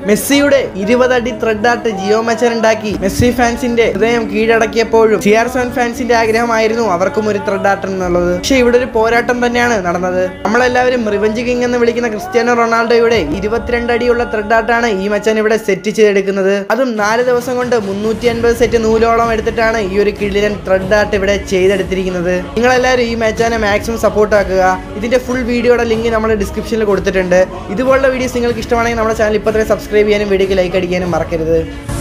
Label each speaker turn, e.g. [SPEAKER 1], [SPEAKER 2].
[SPEAKER 1] മെസ്സിയുടെ ഇരുപതടി thread art Jio മച്ചൻ ഉണ്ടാക്കി മെസ്സി ഫാൻസിന്റെ ഹൃദയം കീഴടക്കിയപ്പോഴും സി ആർ സെവൻ ഫാൻസിന്റെ ആഗ്രഹമായിരുന്നു അവർക്കും ഒരു ത്രെഡ് ആർട്ട് എന്നുള്ളത് പക്ഷെ ഇവിടെ ഒരു പോരാട്ടം തന്നെയാണ് നടന്നത് നമ്മളെല്ലാവരും റിവഞ്ച് കിങ് എന്ന് വിളിക്കുന്ന ക്രിസ്ത്യാനോ റൊണാൾഡോയുടെ ഇരുപത്തിരണ്ട് അടിയുള്ള ത്രെഡ് ആർട്ടാണ് ഈ മച്ചൻ ഇവിടെ സെറ്റ് ചെയ്തെടുക്കുന്നത് അതും നാല് ദിവസം കൊണ്ട് മുന്നൂറ്റി അൻപത് സെറ്റ് നൂലോളം എടുത്തിട്ടാണ് ഈ ഒരു കിടിലൻ ത്രെഡ് ആർട്ട് ഇവിടെ ചെയ്തെടുത്തിരിക്കുന്നത് നിങ്ങളെല്ലാവരും ഈ മച്ചാനെ മാക്സിമം സപ്പോർട്ട് ആക്കുക ഇതിന്റെ ഫുൾ വീഡിയോയുടെ ലിങ്ക് നമ്മുടെ ഡിസ്ക്രിപ്ഷനിൽ കൊടുത്തിട്ടുണ്ട് ഇതുപോലുള്ള വീഡിയോസ് നിങ്ങൾക്ക് ഇഷ്ടമാണെങ്കിൽ നമ്മുടെ ചാനൽ ഇപ്പോൾ തന്നെ സബ്സ്ക്രൈബ് ചെയ്യാനും വീഡിയോക്ക് ലൈക്ക് അടിക്കാനും മറക്കരുത്